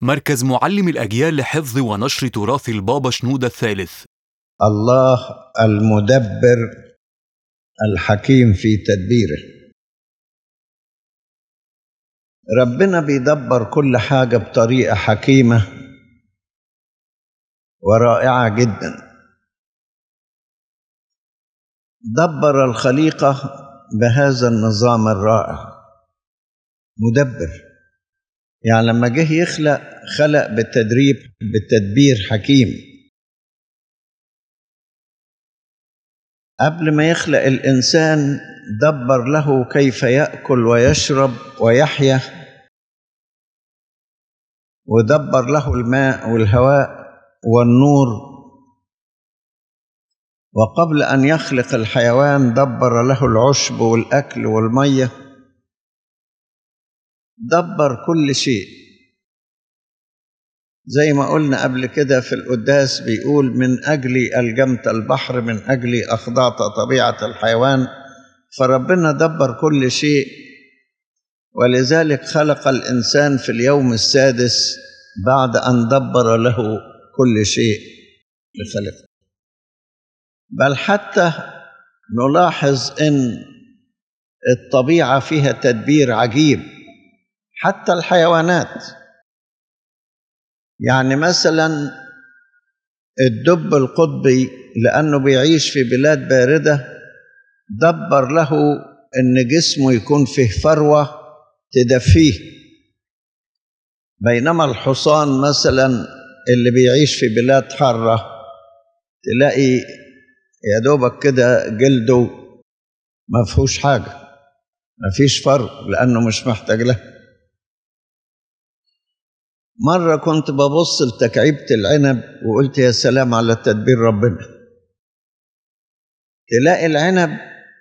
مركز معلم الأجيال لحفظ ونشر تراث البابا شنودة الثالث الله المدبر الحكيم في تدبيره ربنا بيدبر كل حاجة بطريقة حكيمة ورائعة جدا دبر الخليقة بهذا النظام الرائع مدبر يعني لما جه يخلق خلق بالتدريب بالتدبير حكيم قبل ما يخلق الإنسان دبر له كيف يأكل ويشرب ويحيا ودبر له الماء والهواء والنور وقبل أن يخلق الحيوان دبر له العشب والأكل والمية دبر كل شيء زي ما قلنا قبل كده في القداس بيقول من أجلي ألجمت البحر من أجلي أخضعت طبيعة الحيوان فربنا دبر كل شيء ولذلك خلق الإنسان في اليوم السادس بعد أن دبر له كل شيء لخلقه بل حتى نلاحظ ان الطبيعه فيها تدبير عجيب حتى الحيوانات يعني مثلا الدب القطبي لانه بيعيش في بلاد بارده دبر له ان جسمه يكون فيه فروه تدفيه بينما الحصان مثلا اللي بيعيش في بلاد حاره تلاقي يا دوبك كده جلده ما فيهوش حاجة ما فيش فرق لأنه مش محتاج له مرة كنت ببص لتكعيبة العنب وقلت يا سلام على تدبير ربنا تلاقي العنب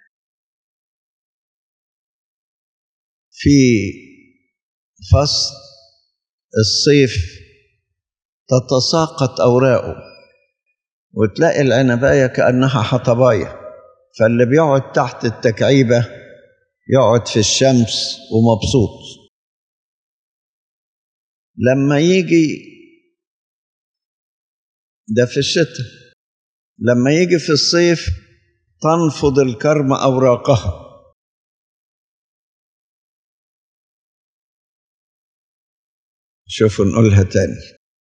في فصل الصيف تتساقط أوراقه وتلاقي العنباية كأنها حطباية فاللي بيقعد تحت التكعيبة يقعد في الشمس ومبسوط لما يجي ده في الشتاء لما يجي في الصيف تنفض الكرم أوراقها شوفوا نقولها تاني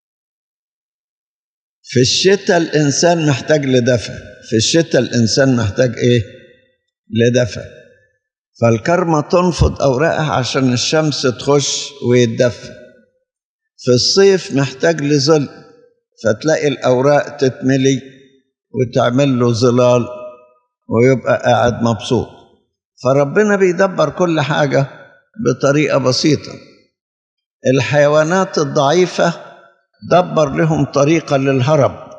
في الشتاء الإنسان محتاج لدفى في الشتاء الإنسان محتاج إيه؟ لدفى فالكرمة تنفض أوراقها عشان الشمس تخش ويتدفى في الصيف محتاج لظل فتلاقي الأوراق تتملي وتعمل له ظلال ويبقى قاعد مبسوط فربنا بيدبر كل حاجة بطريقة بسيطة الحيوانات الضعيفة دبر لهم طريقة للهرب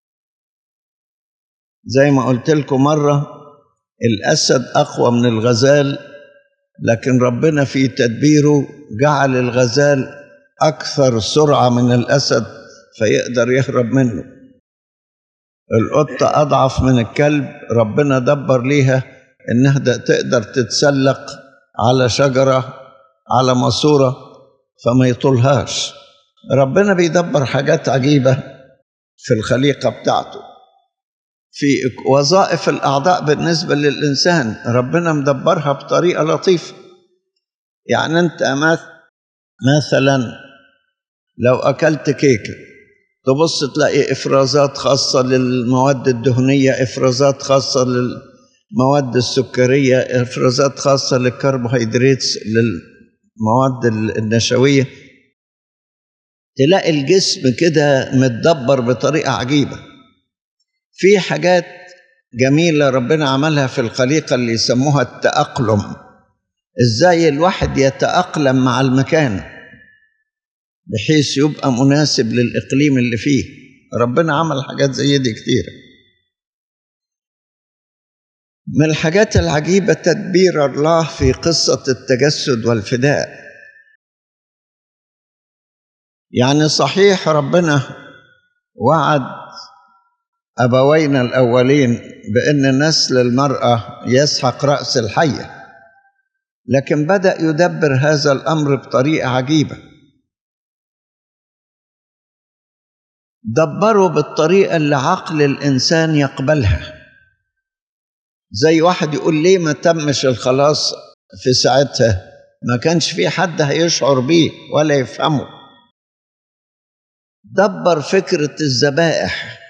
زي ما قلت لكم مرة الأسد أقوى من الغزال لكن ربنا في تدبيره جعل الغزال أكثر سرعة من الأسد فيقدر يهرب منه القطة أضعف من الكلب ربنا دبر ليها إنها تقدر تتسلق على شجرة على ماسورة فما يطولهاش ربنا بيدبر حاجات عجيبة في الخليقة بتاعته في وظائف الأعضاء بالنسبة للإنسان ربنا مدبرها بطريقة لطيفة يعني أنت مثلا لو أكلت كيكة تبص تلاقي إفرازات خاصة للمواد الدهنية إفرازات خاصة للمواد السكرية إفرازات خاصة للكربوهيدرات للمواد النشوية تلاقي الجسم كده متدبر بطريقة عجيبة في حاجات جميلة ربنا عملها في الخليقة اللي يسموها التأقلم ازاي الواحد يتأقلم مع المكان بحيث يبقى مناسب للإقليم اللي فيه ربنا عمل حاجات زي دي كتيرة من الحاجات العجيبة تدبير الله في قصة التجسد والفداء يعني صحيح ربنا وعد أبوينا الأولين بأن نسل المرأة يسحق رأس الحية لكن بدأ يدبر هذا الأمر بطريقة عجيبة دبروا بالطريقة اللي عقل الإنسان يقبلها زي واحد يقول ليه ما تمش الخلاص في ساعتها ما كانش في حد هيشعر بيه ولا يفهمه دبر فكرة الذبائح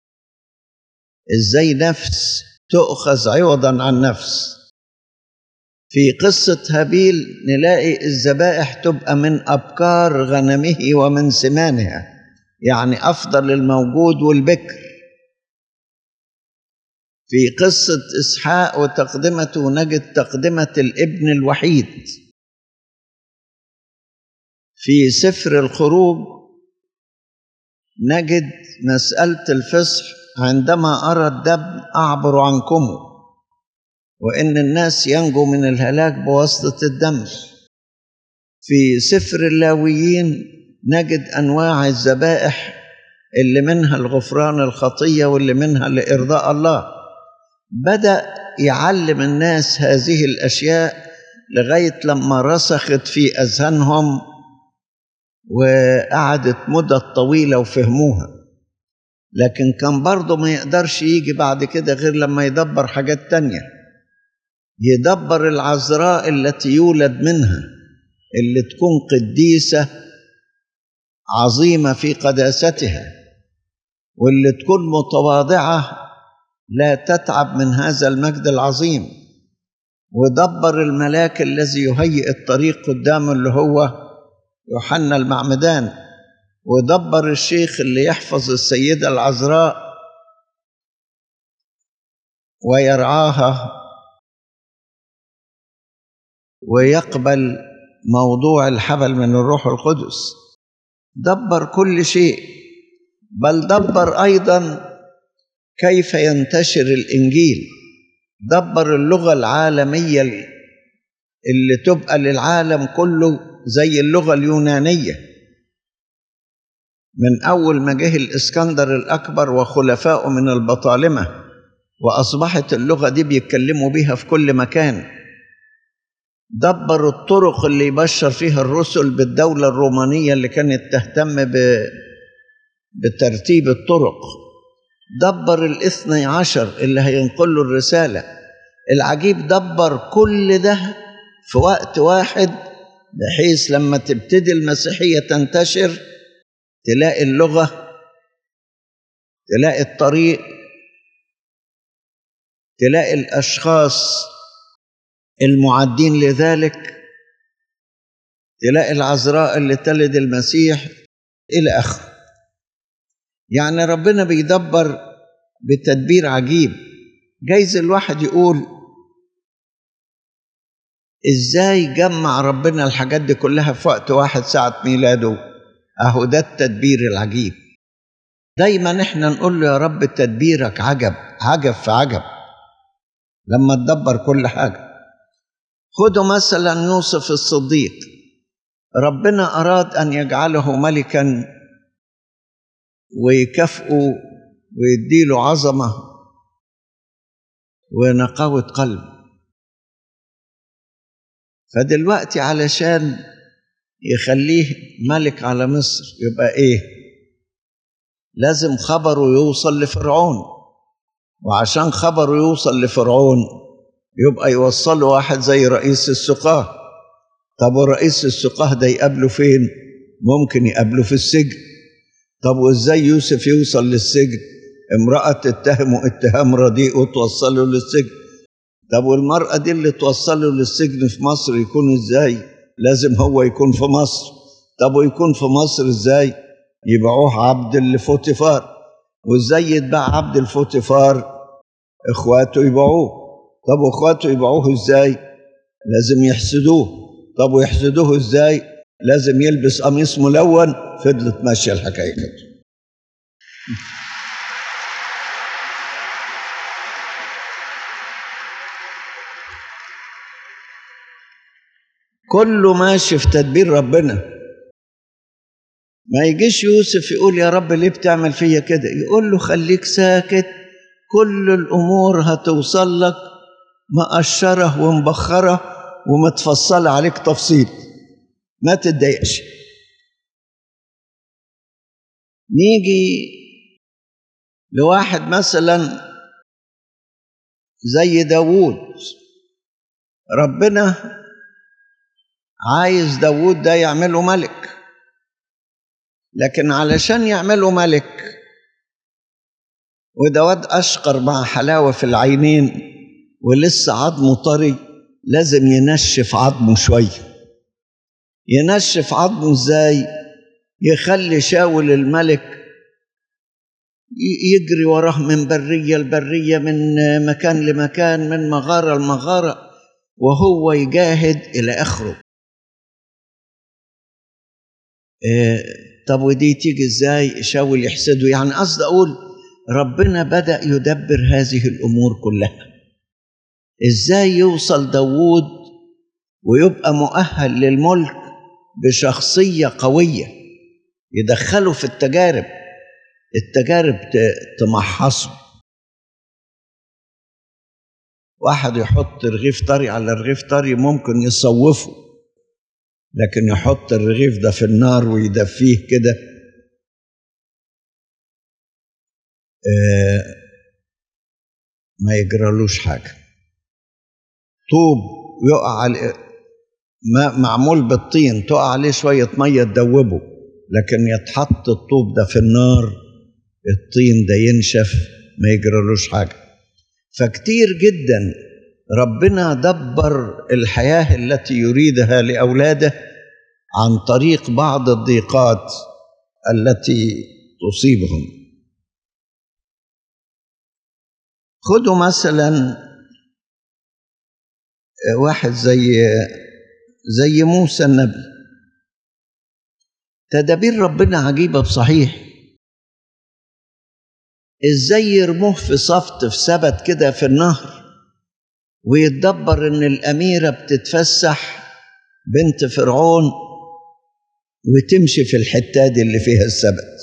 ازاي نفس تؤخذ عوضا عن نفس في قصة هابيل نلاقي الذبائح تبقى من أبكار غنمه ومن سمانها يعني أفضل الموجود والبكر في قصة إسحاق وتقدمته نجد تقدمة الابن الوحيد في سفر الخروج نجد مسألة الفصح عندما أرى الدم أعبر عنكم وإن الناس ينجو من الهلاك بواسطة الدم في سفر اللاويين نجد أنواع الذبائح اللي منها الغفران الخطية واللي منها لإرضاء الله بدأ يعلم الناس هذه الأشياء لغاية لما رسخت في أذهانهم وقعدت مدة طويلة وفهموها لكن كان برضه ما يقدرش يجي بعد كده غير لما يدبر حاجات تانية يدبر العذراء التي يولد منها اللي تكون قديسة عظيمة في قداستها واللي تكون متواضعة لا تتعب من هذا المجد العظيم ودبر الملاك الذي يهيئ الطريق قدامه اللي هو يوحنا المعمدان ودبر الشيخ اللي يحفظ السيدة العذراء ويرعاها ويقبل موضوع الحبل من الروح القدس دبر كل شيء بل دبر ايضا كيف ينتشر الانجيل دبر اللغه العالميه اللي تبقى للعالم كله زي اللغه اليونانيه من اول ما جه الاسكندر الاكبر وخلفائه من البطالمه واصبحت اللغه دي بيتكلموا بيها في كل مكان دبر الطرق اللي يبشر فيها الرسل بالدوله الرومانيه اللي كانت تهتم ب بترتيب الطرق دبر الاثني عشر اللي هينقلوا الرسالة العجيب دبر كل ده في وقت واحد بحيث لما تبتدي المسيحية تنتشر تلاقي اللغة تلاقي الطريق تلاقي الأشخاص المعدين لذلك تلاقي العذراء اللي تلد المسيح إلى آخره يعني ربنا بيدبر بتدبير عجيب جايز الواحد يقول ازاي جمع ربنا الحاجات دي كلها في وقت واحد ساعة ميلاده اهو ده التدبير العجيب دايما احنا نقول له يا رب تدبيرك عجب عجب في عجب لما تدبر كل حاجة خدوا مثلا يوسف الصديق ربنا أراد أن يجعله ملكا ويكافئه ويديله عظمة ونقاوة قلب فدلوقتي علشان يخليه ملك على مصر يبقى ايه لازم خبره يوصل لفرعون وعشان خبره يوصل لفرعون يبقى يوصله واحد زي رئيس السقاه طب ورئيس السقاه ده يقابله فين ممكن يقابله في السجن طب وازاي يوسف يوصل للسجن امرأة تتهمه اتهام رديء وتوصله للسجن طب والمرأة دي اللي توصله للسجن في مصر يكون ازاي لازم هو يكون في مصر طب ويكون في مصر ازاي يبيعوه عبد لفوتيفار وازاي يتباع عبد الفوتيفار اخواته يبيعوه طب واخواته يبيعوه ازاي لازم يحسدوه طب ويحسدوه ازاي لازم يلبس قميص ملون فضلت ماشيه الحكايه كده كله ماشي في تدبير ربنا ما يجيش يوسف يقول يا رب ليه بتعمل فيا كده يقول له خليك ساكت كل الامور هتوصل لك مقشره ومبخره ومتفصله عليك تفصيل ما تتضايقش نيجي لواحد مثلا زي داوود ربنا عايز داوود ده يعمله ملك لكن علشان يعمله ملك وده واد أشقر مع حلاوة في العينين ولسه عظمه طري لازم ينشف عظمه شوية ينشف عظمه ازاي يخلي شاول الملك يجري وراه من برية لبرية من مكان لمكان من مغارة لمغارة وهو يجاهد إلى آخره إيه طب ودي تيجي ازاي شاول يحسده يعني قصدي أقول ربنا بدأ يدبر هذه الأمور كلها ازاي يوصل داوود ويبقى مؤهل للملك بشخصية قوية يدخله في التجارب التجارب تمحصه واحد يحط رغيف طري على رغيف طري ممكن يصوفه لكن يحط الرغيف ده في النار ويدفيه كده آه ما يجرالوش حاجة طوب يقع على ما معمول بالطين تقع عليه شوية مية تدوبه لكن يتحط الطوب ده في النار الطين ده ينشف ما يجرالوش حاجة فكتير جدا ربنا دبر الحياة التي يريدها لأولاده عن طريق بعض الضيقات التي تصيبهم خدوا مثلا واحد زي زي موسى النبي تدابير ربنا عجيبة بصحيح ازاي يرموه في صفت في سبت كده في النهر ويتدبر ان الاميره بتتفسح بنت فرعون وتمشي في الحتاد اللي فيها السبت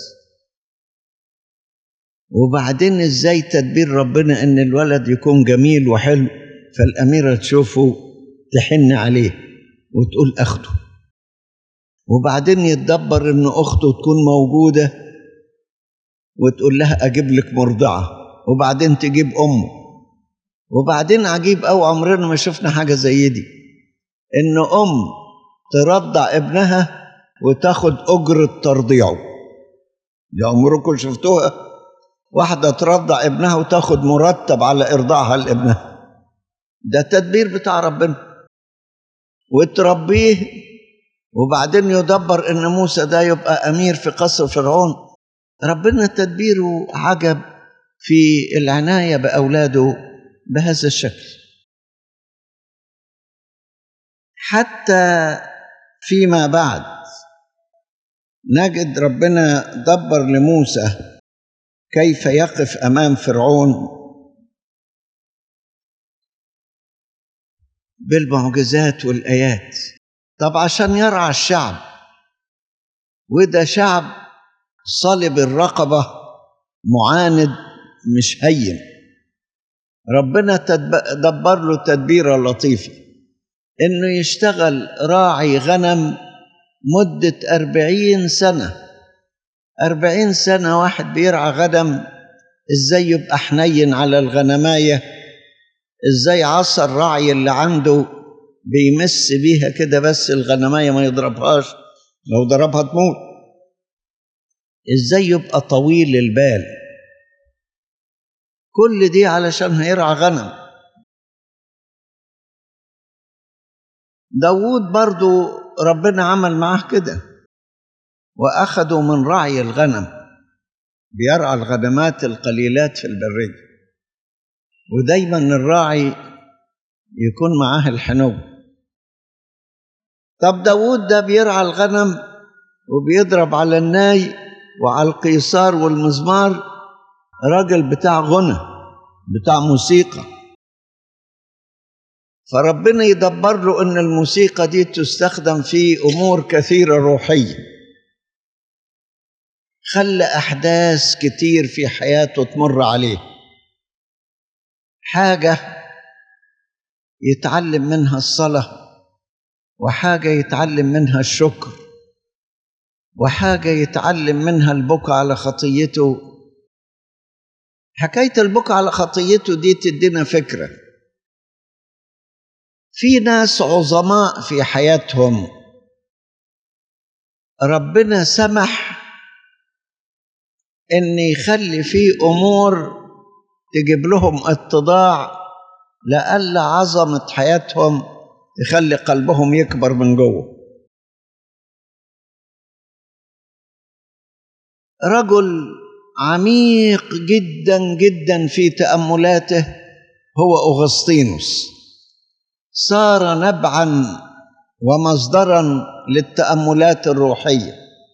وبعدين ازاي تدبير ربنا ان الولد يكون جميل وحلو فالاميره تشوفه تحن عليه وتقول اخده وبعدين يتدبر ان اخته تكون موجوده وتقول لها اجيب لك مرضعه وبعدين تجيب امه وبعدين عجيب أوي عمرنا ما شفنا حاجة زي دي إن أم ترضع ابنها وتاخد أجرة ترضيعه دي عمركم شفتوها واحدة ترضع ابنها وتاخد مرتب على إرضاعها لابنها ده تدبير بتاع ربنا وتربيه وبعدين يدبر إن موسى ده يبقى أمير في قصر فرعون ربنا تدبيره عجب في العناية بأولاده بهذا الشكل حتى فيما بعد نجد ربنا دبر لموسى كيف يقف امام فرعون بالمعجزات والايات طب عشان يرعى الشعب وده شعب صلب الرقبه معاند مش هين ربنا دبر له تدبيرة لطيفة إنه يشتغل راعي غنم مدة أربعين سنة أربعين سنة واحد بيرعى غنم إزاي يبقى حنين على الغنماية إزاي عصا الراعي اللي عنده بيمس بيها كده بس الغنماية ما يضربهاش لو ضربها تموت إزاي يبقى طويل البال كل دي علشان هيرعى غنم داوود برضو ربنا عمل معاه كده وأخذوا من رعي الغنم بيرعى الغنمات القليلات في البرية ودايما الراعي يكون معاه الحنو طب داوود ده بيرعى الغنم وبيضرب على الناي وعلى القيصار والمزمار راجل بتاع غنى بتاع موسيقى فربنا يدبر له ان الموسيقى دي تستخدم في امور كثيره روحيه خلى احداث كتير في حياته تمر عليه حاجه يتعلم منها الصلاه وحاجه يتعلم منها الشكر وحاجة يتعلم منها البكاء على خطيته حكاية البكاء على خطيته دي تدينا فكرة في ناس عظماء في حياتهم ربنا سمح ان يخلي في امور تجيب لهم اتضاع لألا عظمة حياتهم تخلي قلبهم يكبر من جوه رجل عميق جدا جدا في تأملاته هو أغسطينوس صار نبعا ومصدرا للتأملات الروحية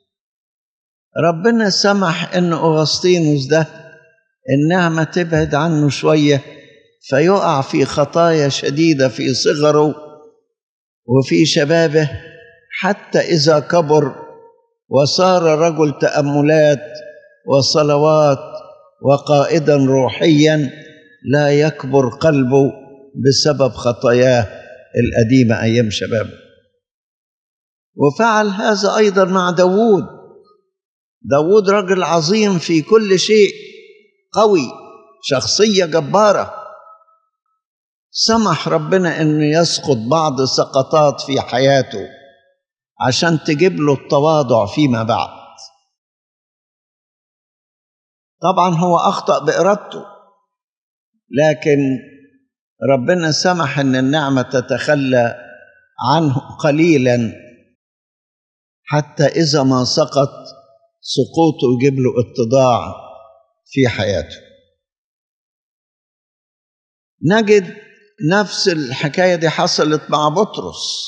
ربنا سمح ان أغسطينوس ده النعمة تبعد عنه شوية فيقع في خطايا شديدة في صغره وفي شبابه حتى إذا كبر وصار رجل تأملات وصلوات وقائدا روحيا لا يكبر قلبه بسبب خطاياه القديمة أيام شبابه وفعل هذا أيضا مع داوود داوود رجل عظيم في كل شيء قوي شخصية جبارة سمح ربنا أنه يسقط بعض سقطات في حياته عشان تجيب له التواضع فيما بعد طبعا هو أخطأ بإرادته لكن ربنا سمح أن النعمة تتخلى عنه قليلا حتى إذا ما سقط سقوطه يجيب له اتضاع في حياته نجد نفس الحكاية دي حصلت مع بطرس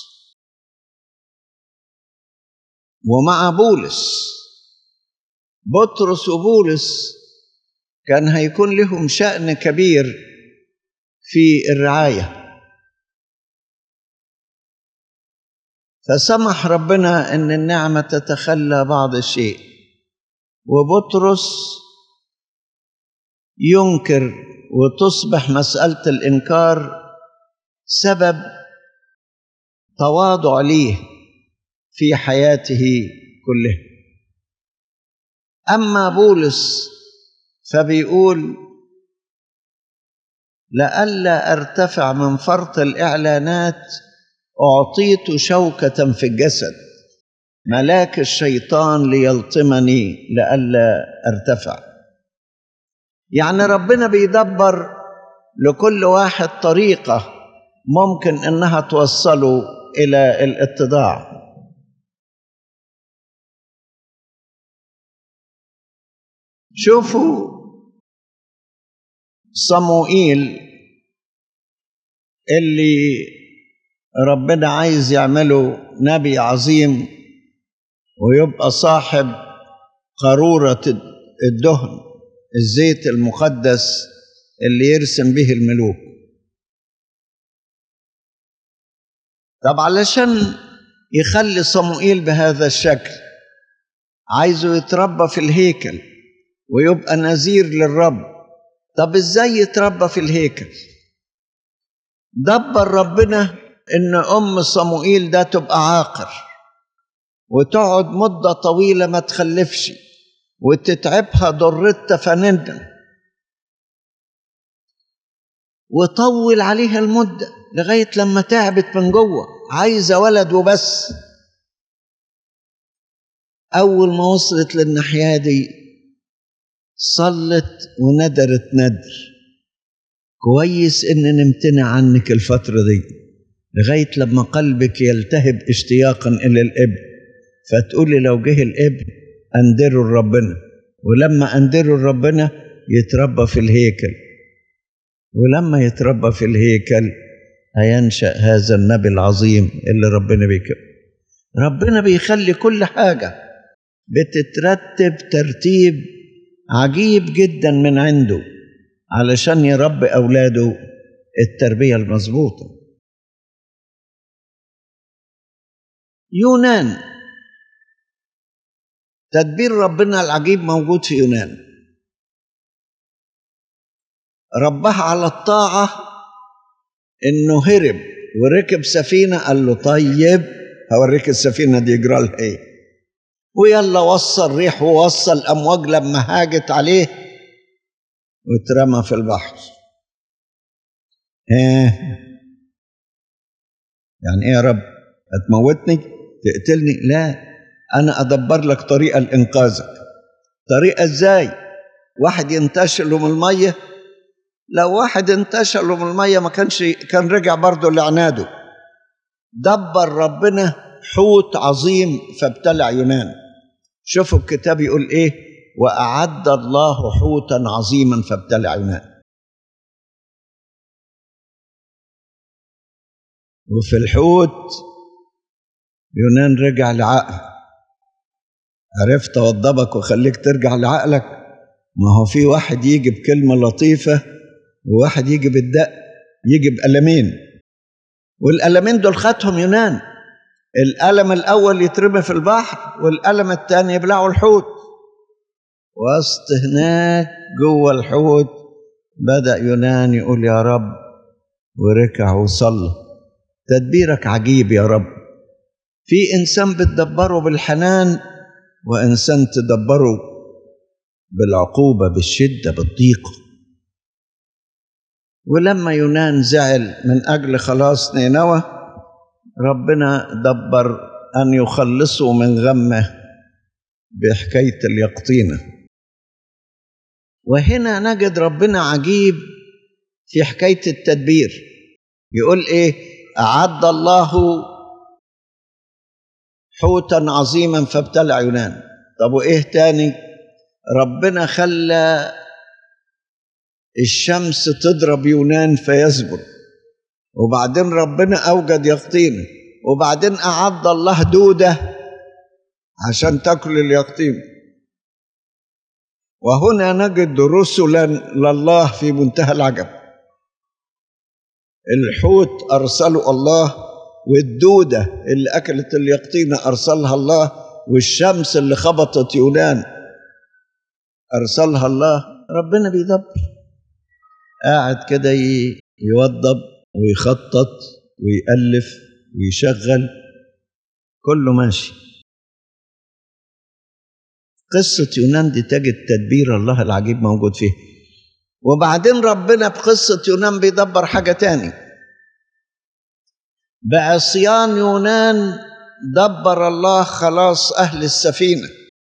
ومع بولس بطرس وبولس كان هيكون لهم شأن كبير في الرعاية فسمح ربنا ان النعمة تتخلى بعض الشيء وبطرس ينكر وتصبح مسألة الإنكار سبب تواضع ليه في حياته كلها أما بولس فبيقول لئلا أرتفع من فرط الإعلانات أعطيت شوكة في الجسد ملاك الشيطان ليلطمني لئلا أرتفع يعني ربنا بيدبر لكل واحد طريقة ممكن إنها توصله إلى الاتضاع شوفوا صموئيل اللي ربنا عايز يعمله نبي عظيم ويبقى صاحب قارورة الدهن الزيت المقدس اللي يرسم به الملوك طب علشان يخلي صموئيل بهذا الشكل عايزه يتربى في الهيكل ويبقى نذير للرب طب ازاي يتربى في الهيكل دبر ربنا ان ام صموئيل ده تبقى عاقر وتقعد مده طويله ما تخلفش وتتعبها ضرتها فنندا وطول عليها المدة لغاية لما تعبت من جوه عايزة ولد وبس أول ما وصلت للناحية دي صلت وندرت ندر كويس إن نمتنع عنك الفترة دي لغاية لما قلبك يلتهب اشتياقا إلى الابن فتقولي لو جه الابن أندره لربنا ولما أندره لربنا يتربى في الهيكل ولما يتربى في الهيكل هينشأ هذا النبي العظيم اللي ربنا بيكب ربنا بيخلي كل حاجة بتترتب ترتيب عجيب جدا من عنده علشان يربي أولاده التربية المظبوطة يونان تدبير ربنا العجيب موجود في يونان ربها على الطاعة انه هرب وركب سفينة قال له طيب هوريك السفينة دي يجرى لها ايه ويلا وصل ريح ووصل أمواج لما هاجت عليه واترمى في البحر ايه يعني ايه يا رب هتموتني تقتلني لا انا ادبر لك طريقه لانقاذك طريقه ازاي واحد ينتشل له من الميه لو واحد انتشل له من الميه ما كانش كان رجع برضه لعناده دبر ربنا حوت عظيم فابتلع يونان شوفوا الكتاب يقول ايه واعد الله حوتا عظيما فابتلع يونان وفي الحوت يونان رجع لعقله عرفت اوضبك وخليك ترجع لعقلك ما هو في واحد يجي بكلمه لطيفه وواحد يجي بالدق يجي بألمين والألمين دول خدهم يونان الألم الأول يترمي في البحر والألم الثاني يبلعه الحوت وسط هناك جوه الحوت بدأ يونان يقول يا رب وركع وصلى تدبيرك عجيب يا رب في إنسان بتدبره بالحنان وإنسان تدبره بالعقوبة بالشدة بالضيق ولما يونان زعل من أجل خلاص نينوى ربنا دبر أن يخلصوا من غمه بحكاية اليقطينة وهنا نجد ربنا عجيب في حكاية التدبير يقول إيه أعد الله حوتا عظيما فابتلع يونان طب وإيه تاني ربنا خلى الشمس تضرب يونان فيزبر وبعدين ربنا أوجد يقطينه وبعدين أعد الله دودة عشان تاكل اليقطين وهنا نجد رسلا لله في منتهى العجب الحوت أرسله الله والدودة اللي أكلت اليقطينة أرسلها الله والشمس اللي خبطت يونان أرسلها الله ربنا بيدبر قاعد كده يوضب ويخطط ويألف ويشغل كله ماشي قصة يونان دي تجد تدبير الله العجيب موجود فيه وبعدين ربنا بقصة يونان بيدبر حاجة تاني بعصيان يونان دبر الله خلاص أهل السفينة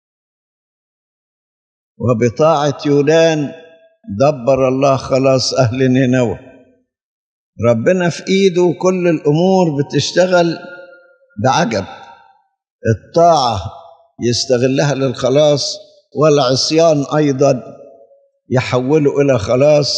وبطاعة يونان دبر الله خلاص أهل نينوى ربنا في إيده كل الأمور بتشتغل بعجب الطاعة يستغلها للخلاص والعصيان أيضا يحوله إلى خلاص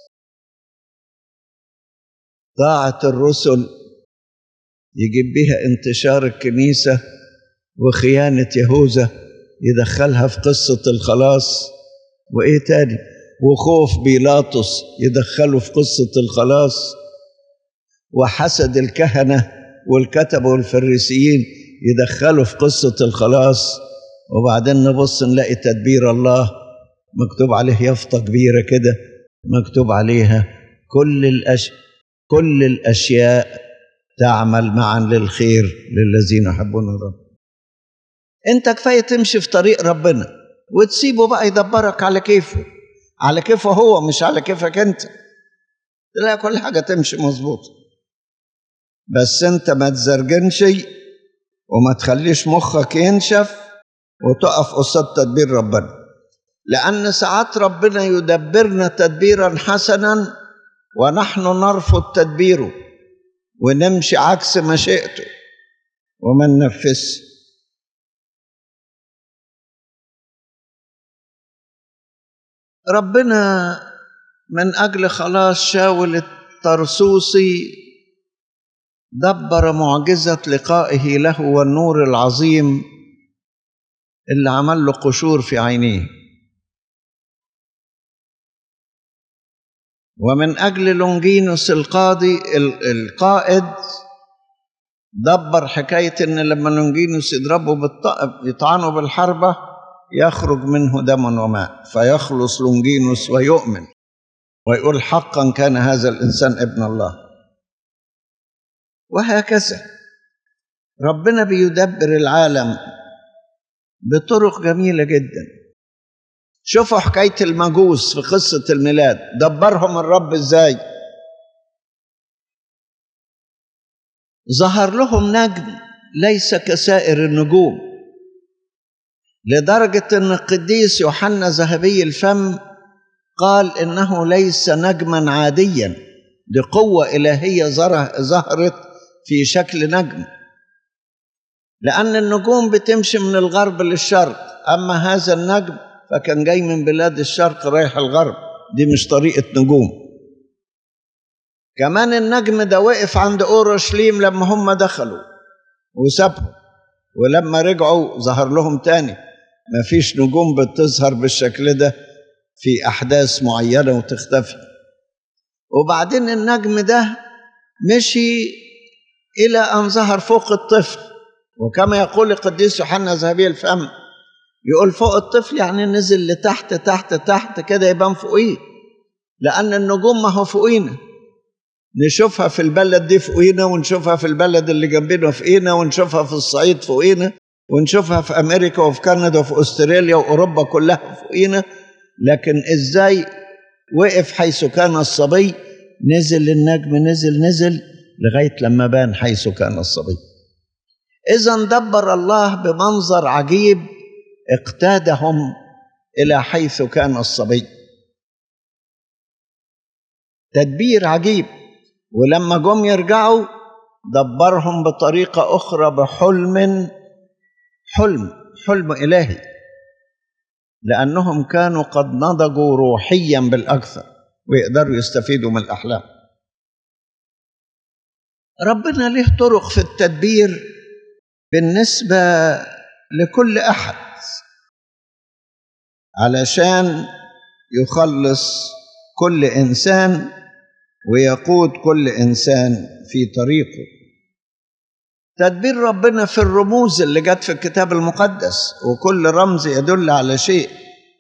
طاعة الرسل يجيب بها انتشار الكنيسة وخيانة يهوذا يدخلها في قصة الخلاص وإيه تاني وخوف بيلاطس يدخله في قصة الخلاص وحسد الكهنة والكتبة والفريسيين يدخلوا في قصة الخلاص وبعدين نبص نلاقي تدبير الله مكتوب عليه يافطة كبيرة كده مكتوب عليها كل الأش... كل الأشياء تعمل معا للخير للذين يحبون الرب انت كفاية تمشي في طريق ربنا وتسيبه بقى يدبرك على كيفه على كيفه هو مش على كيفك انت تلاقي كل حاجة تمشي مظبوط بس انت ما تزرجنش وما تخليش مخك ينشف وتقف قصاد تدبير ربنا لأن ساعات ربنا يدبرنا تدبيرا حسنا ونحن نرفض تدبيره ونمشي عكس مشيئته وما ننفذش ربنا من أجل خلاص شاول الطرسوسي دبر معجزة لقائه له والنور العظيم اللي عمل له قشور في عينيه ومن أجل لونجينوس القاضي القائد دبر حكاية إن لما لونجينوس يضربه بالطائب يطعنه بالحربة يخرج منه دم وماء فيخلص لونجينوس ويؤمن ويقول حقا كان هذا الإنسان ابن الله وهكذا ربنا بيدبر العالم بطرق جميلة جدا شوفوا حكاية المجوس في قصة الميلاد دبرهم الرب ازاي ظهر لهم نجم ليس كسائر النجوم لدرجة أن القديس يوحنا ذهبي الفم قال إنه ليس نجما عاديا دي قوة إلهية ظهرت في شكل نجم لأن النجوم بتمشي من الغرب للشرق أما هذا النجم فكان جاي من بلاد الشرق رايح الغرب دي مش طريقة نجوم كمان النجم ده وقف عند أورشليم لما هم دخلوا وسابهم ولما رجعوا ظهر لهم تاني مفيش نجوم بتظهر بالشكل ده في أحداث معينة وتختفي وبعدين النجم ده مشي إلى أن ظهر فوق الطفل وكما يقول القديس يوحنا ذهبي الفم يقول فوق الطفل يعني نزل لتحت تحت تحت كده يبان فوقيه لأن النجوم ما هو فوقينا نشوفها في البلد دي فوقينا ونشوفها في البلد اللي جنبنا فوقينا ونشوفها في الصعيد فوقينا ونشوفها في أمريكا وفي كندا وفي أستراليا وأوروبا كلها فوقينا لكن إزاي وقف حيث كان الصبي نزل النجم نزل نزل لغاية لما بان حيث كان الصبي إذا دبر الله بمنظر عجيب اقتادهم إلى حيث كان الصبي تدبير عجيب ولما جم يرجعوا دبرهم بطريقة أخرى بحلم حلم حلم إلهي لأنهم كانوا قد نضجوا روحيا بالأكثر ويقدروا يستفيدوا من الأحلام ربنا له طرق في التدبير بالنسبة لكل أحد علشان يخلص كل إنسان ويقود كل إنسان في طريقه تدبير ربنا في الرموز اللي جت في الكتاب المقدس وكل رمز يدل على شيء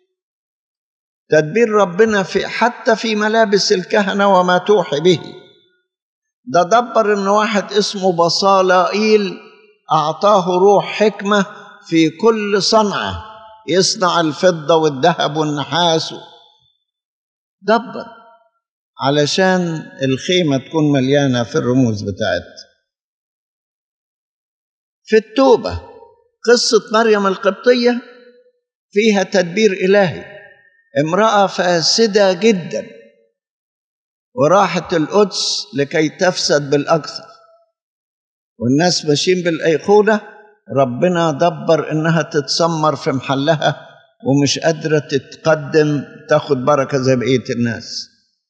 تدبير ربنا في حتى في ملابس الكهنة وما توحي به ده دبر ان واحد اسمه بصالائيل اعطاه روح حكمه في كل صنعه يصنع الفضه والذهب والنحاس دبر علشان الخيمه تكون مليانه في الرموز بتاعتها في التوبه قصه مريم القبطيه فيها تدبير الهي امراه فاسده جدا وراحت القدس لكي تفسد بالاكثر والناس ماشيين بالايقونه ربنا دبر انها تتسمر في محلها ومش قادره تتقدم تاخد بركه زي بقيه الناس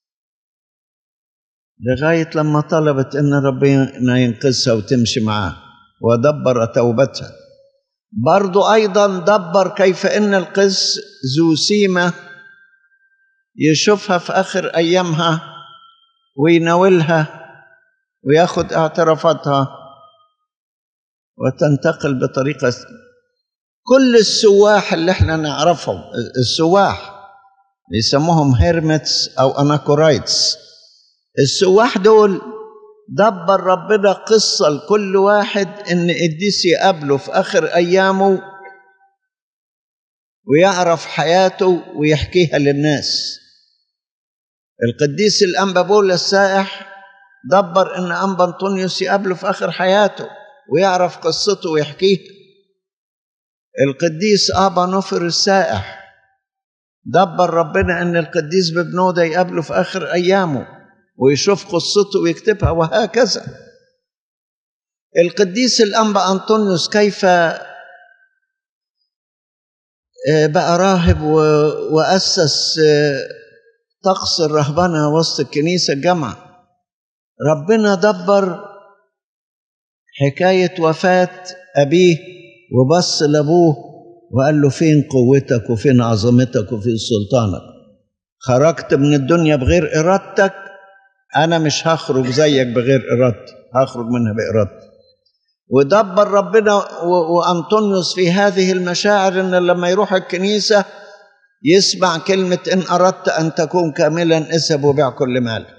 لغايه لما طلبت ان ربنا ينقذها وتمشي معاه ودبر توبتها برضو ايضا دبر كيف ان القس ذو سيمه يشوفها في اخر ايامها ويناولها وياخد اعترافاتها وتنتقل بطريقة كل السواح اللي احنا نعرفهم السواح يسموهم هيرمتس أو أناكورايتس السواح دول دبر ربنا قصة لكل واحد إن قديس يقابله في آخر أيامه ويعرف حياته ويحكيها للناس القديس الأنبا بولا السائح دبر إن أنبا أنطونيوس يقابله في آخر حياته ويعرف قصته ويحكيها القديس آبا نفر السائح دبر ربنا إن القديس ببنودة يقابله في آخر أيامه ويشوف قصته ويكتبها وهكذا القديس الأنبا أنطونيوس كيف بقى راهب وأسس طقس الرهبنة وسط الكنيسة الجامعة ربنا دبر حكاية وفاة أبيه وبص لأبوه وقال له فين قوتك وفين عظمتك وفين سلطانك خرجت من الدنيا بغير إرادتك أنا مش هخرج زيك بغير إرادتي هخرج منها بإرادتي ودبر ربنا وأنطونيوس في هذه المشاعر إن لما يروح الكنيسة يسمع كلمة إن أردت أن تكون كاملا اذهب وبيع كل مالك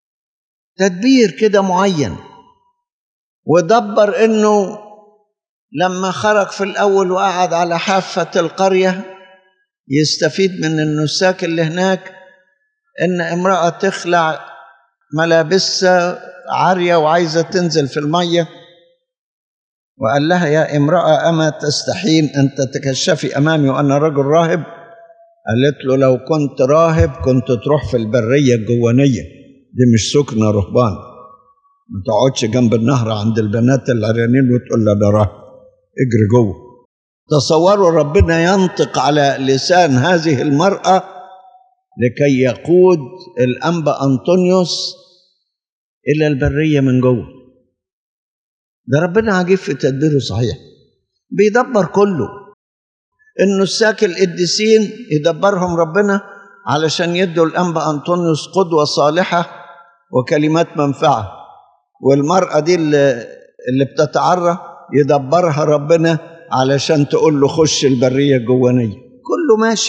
تدبير كده معين ودبر إنه لما خرج في الأول وقعد على حافة القرية يستفيد من النساك اللي هناك إن امرأة تخلع ملابسها عارية وعايزة تنزل في المية وقال لها يا امرأة أما تستحين أن تتكشفي أمامي وأنا رجل راهب قالت له لو كنت راهب كنت تروح في البرية الجوانية دي مش سكنة رهبان ما تقعدش جنب النهر عند البنات العريانين وتقول لها ده راهب اجري جوه تصوروا ربنا ينطق على لسان هذه المرأة لكي يقود الأنبا أنطونيوس إلى البرية من جوه ده ربنا عجيب في تدبيره صحيح بيدبر كله النساك القديسين يدبرهم ربنا علشان يدوا الأنبا أنطونيوس قدوة صالحة وكلمات منفعة والمرأة دي اللي, اللي بتتعرى يدبرها ربنا علشان تقول له خش البرية الجوانية كله ماشي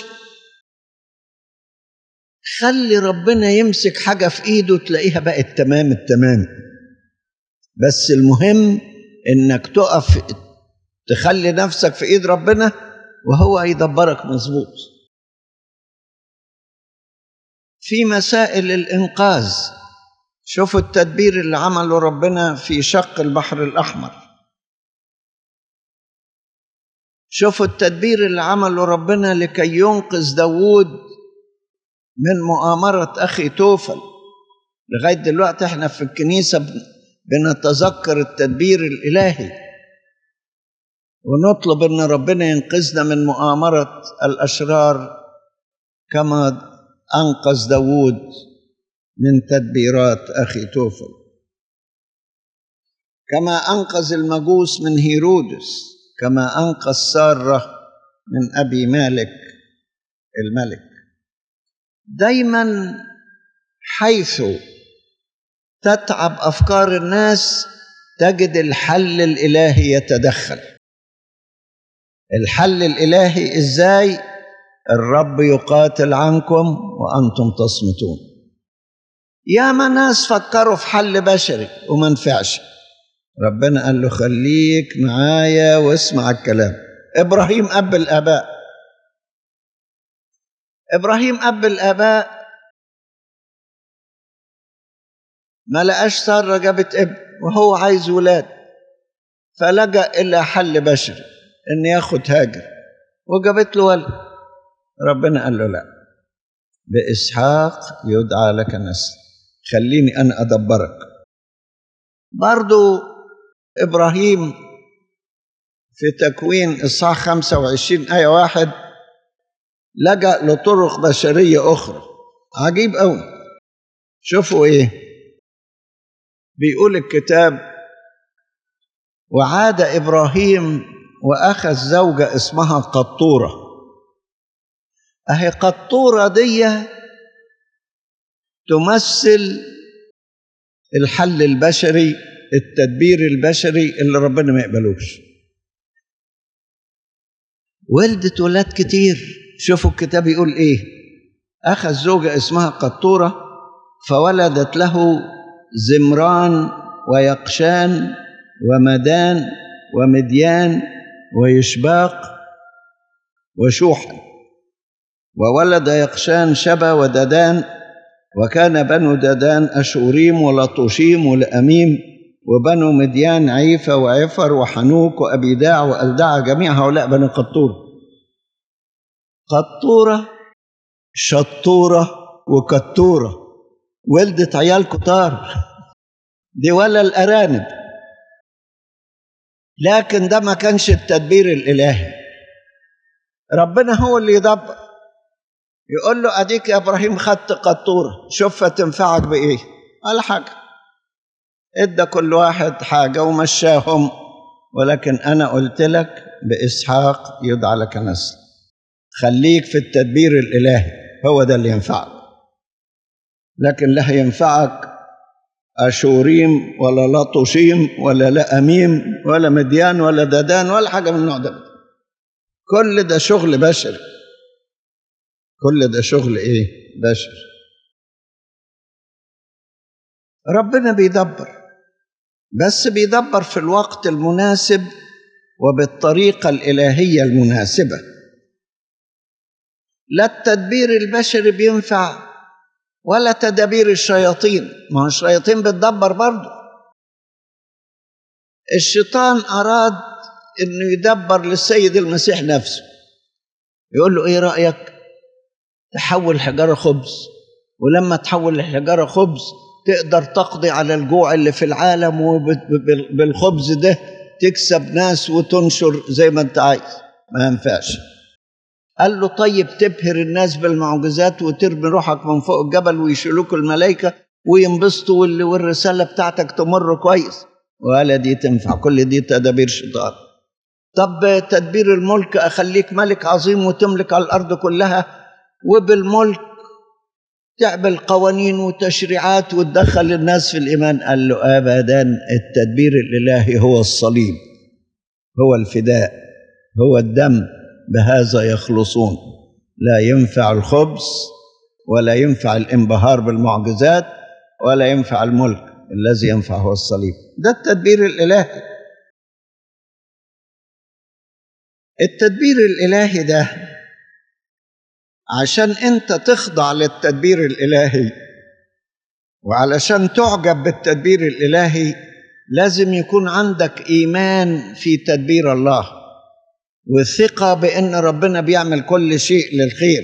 خلي ربنا يمسك حاجة في إيده تلاقيها بقت تمام التمام بس المهم إنك تقف تخلي نفسك في إيد ربنا وهو هيدبرك مظبوط في مسائل الإنقاذ شوفوا التدبير اللي عمله ربنا في شق البحر الأحمر شوفوا التدبير اللي عمله ربنا لكي ينقذ داوود من مؤامرة أخي توفل لغاية دلوقتي احنا في الكنيسة بنتذكر التدبير الإلهي ونطلب ان ربنا ينقذنا من مؤامرة الأشرار كما أنقذ داوود من تدبيرات أخي توفل كما أنقذ المجوس من هيرودس كما أنقذ سارة من أبي مالك الملك دايما حيث تتعب افكار الناس تجد الحل الالهي يتدخل الحل الالهي ازاي الرب يقاتل عنكم وانتم تصمتون ياما ناس فكروا في حل بشري وما نفعش ربنا قال له خليك معايا واسمع الكلام ابراهيم اب الاباء ابراهيم اب الاباء ما لقاش ساره جابت ابن وهو عايز ولاد فلجا الى حل بشري ان ياخد هاجر وجابت له ولد ربنا قال له لا باسحاق يدعى لك نسل خليني انا ادبرك برضو ابراهيم في تكوين اصحاح 25 ايه واحد لجأ لطرق بشرية أخرى عجيب أوي شوفوا إيه بيقول الكتاب وعاد إبراهيم وأخذ زوجة اسمها قطورة أهي قطورة دي تمثل الحل البشري التدبير البشري اللي ربنا ما يقبلوش ولدت ولاد كتير شوفوا الكتاب يقول ايه اخذ زوجة اسمها قطورة فولدت له زمران ويقشان ومدان ومديان ويشباق وشوحا وولد يقشان شبا وددان وكان بنو ددان أشوريم ولطوشيم ولأميم وبنو مديان عيفة وعفر وحنوك وأبيداع وألدع جميع هؤلاء بني قطورة قطورة شطورة وكتورة ولدت عيال كتار دي ولا الأرانب لكن ده ما كانش التدبير الإلهي ربنا هو اللي يدبر يقول له أديك يا إبراهيم خدت قطورة شوف تنفعك بإيه ولا حاجة ادى كل واحد حاجة ومشاهم ولكن أنا قلت لك بإسحاق يدعى لك نسل خليك في التدبير الإلهي هو ده اللي ينفعك لكن لا ينفعك أشوريم ولا لطشيم ولا لأميم ولا مديان ولا ددان ولا حاجة من النوع ده كل ده شغل بشري كل ده شغل ايه بشري ربنا بيدبر بس بيدبر في الوقت المناسب وبالطريقة الإلهية المناسبة لا التدبير البشري بينفع ولا تدابير الشياطين ما هو الشياطين بتدبر برضه الشيطان أراد إنه يدبر للسيد المسيح نفسه يقول له إيه رأيك تحول حجارة خبز ولما تحول الحجارة خبز تقدر تقضي على الجوع اللي في العالم وبالخبز ده تكسب ناس وتنشر زي ما انت عايز ما ينفعش قال له طيب تبهر الناس بالمعجزات وترمي روحك من فوق الجبل ويشيلوك الملائكة وينبسطوا والرسالة بتاعتك تمر كويس ولا دي تنفع كل دي تدابير شيطان طب تدبير الملك أخليك ملك عظيم وتملك على الأرض كلها وبالملك تعمل قوانين وتشريعات وتدخل الناس في الإيمان قال له أبدا التدبير الإلهي هو الصليب هو الفداء هو الدم بهذا يخلصون لا ينفع الخبز ولا ينفع الانبهار بالمعجزات ولا ينفع الملك الذي ينفع هو الصليب ده التدبير الإلهي التدبير الإلهي ده عشان انت تخضع للتدبير الالهي وعلشان تعجب بالتدبير الالهي لازم يكون عندك ايمان في تدبير الله والثقه بان ربنا بيعمل كل شيء للخير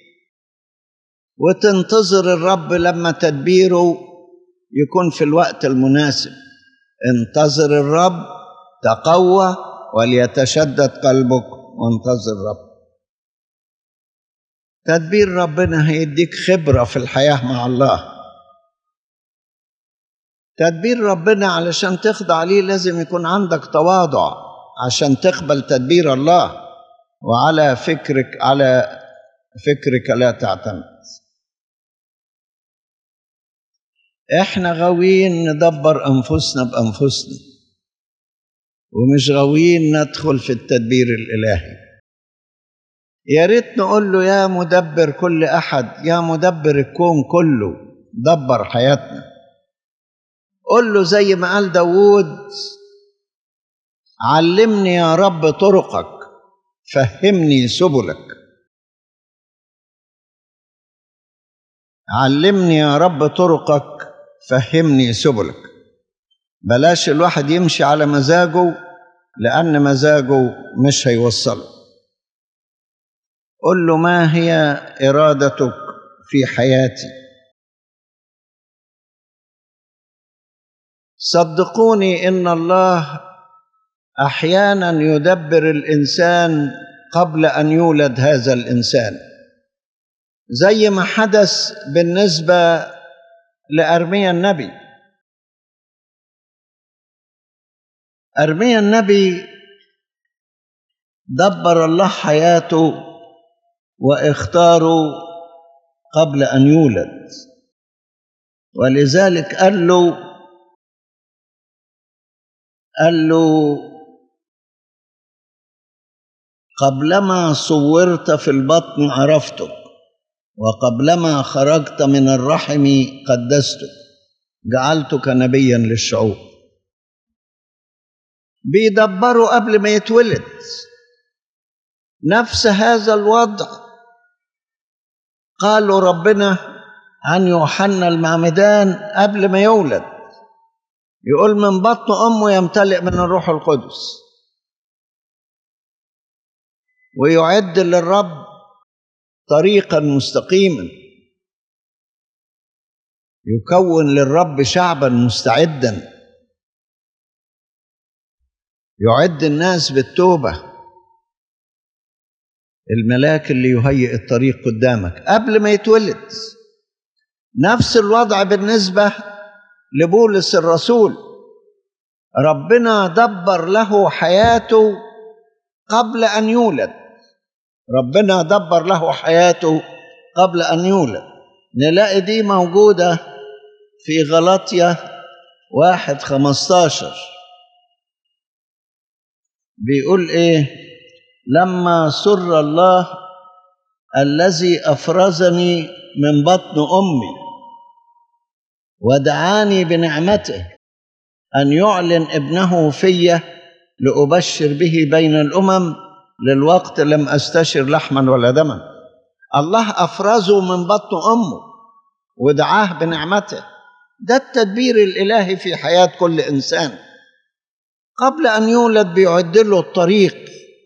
وتنتظر الرب لما تدبيره يكون في الوقت المناسب انتظر الرب تقوى وليتشدد قلبك وانتظر الرب تدبير ربنا هيديك خبرة في الحياة مع الله تدبير ربنا علشان تخضع ليه لازم يكون عندك تواضع عشان تقبل تدبير الله وعلى فكرك على فكرك لا تعتمد احنا غاويين ندبر انفسنا بانفسنا ومش غاويين ندخل في التدبير الالهي يا ريت نقول له يا مدبر كل احد يا مدبر الكون كله دبر حياتنا قل له زي ما قال داوود علمني يا رب طرقك فهمني سبلك علمني يا رب طرقك فهمني سبلك بلاش الواحد يمشي على مزاجه لأن مزاجه مش هيوصله قل له ما هي إرادتك في حياتي صدقوني إن الله أحيانا يدبر الإنسان قبل أن يولد هذا الإنسان زي ما حدث بالنسبة لأرميا النبي أرميا النبي دبر الله حياته واختاره قبل أن يولد ولذلك قال له قال له قبلما صورت في البطن عرفتك وقبلما خرجت من الرحم قدستك جعلتك نبيا للشعوب بيدبروا قبل ما يتولد نفس هذا الوضع قالوا ربنا عن يوحنا المعمدان قبل ما يولد يقول من بطن امه يمتلئ من الروح القدس ويعد للرب طريقا مستقيما يكون للرب شعبا مستعدا يعد الناس بالتوبه الملاك اللي يهيئ الطريق قدامك قبل ما يتولد نفس الوضع بالنسبه لبولس الرسول ربنا دبر له حياته قبل ان يولد ربنا دبر له حياته قبل ان يولد نلاقي دي موجوده في غلطية واحد خمستاشر بيقول ايه لما سر الله الذي افرزني من بطن امي ودعاني بنعمته ان يعلن ابنه في لأبشر به بين الأمم للوقت لم أستشر لحما ولا دما الله أفرزه من بطن أمه ودعاه بنعمته ده التدبير الإلهي في حياة كل إنسان قبل أن يولد بيعد له الطريق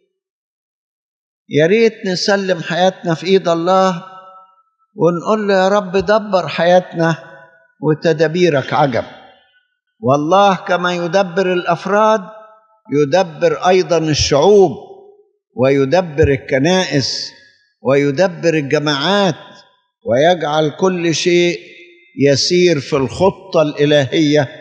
يا ريت نسلم حياتنا في إيد الله ونقول له يا رب دبر حياتنا وتدابيرك عجب والله كما يدبر الافراد يدبر ايضا الشعوب ويدبر الكنائس ويدبر الجماعات ويجعل كل شيء يسير في الخطه الالهيه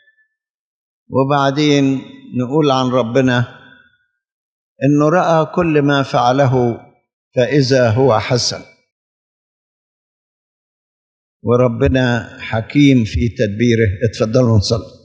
وبعدين نقول عن ربنا انه راى كل ما فعله فاذا هو حسن وربنا حكيم في تدبيره اتفضلوا نصلي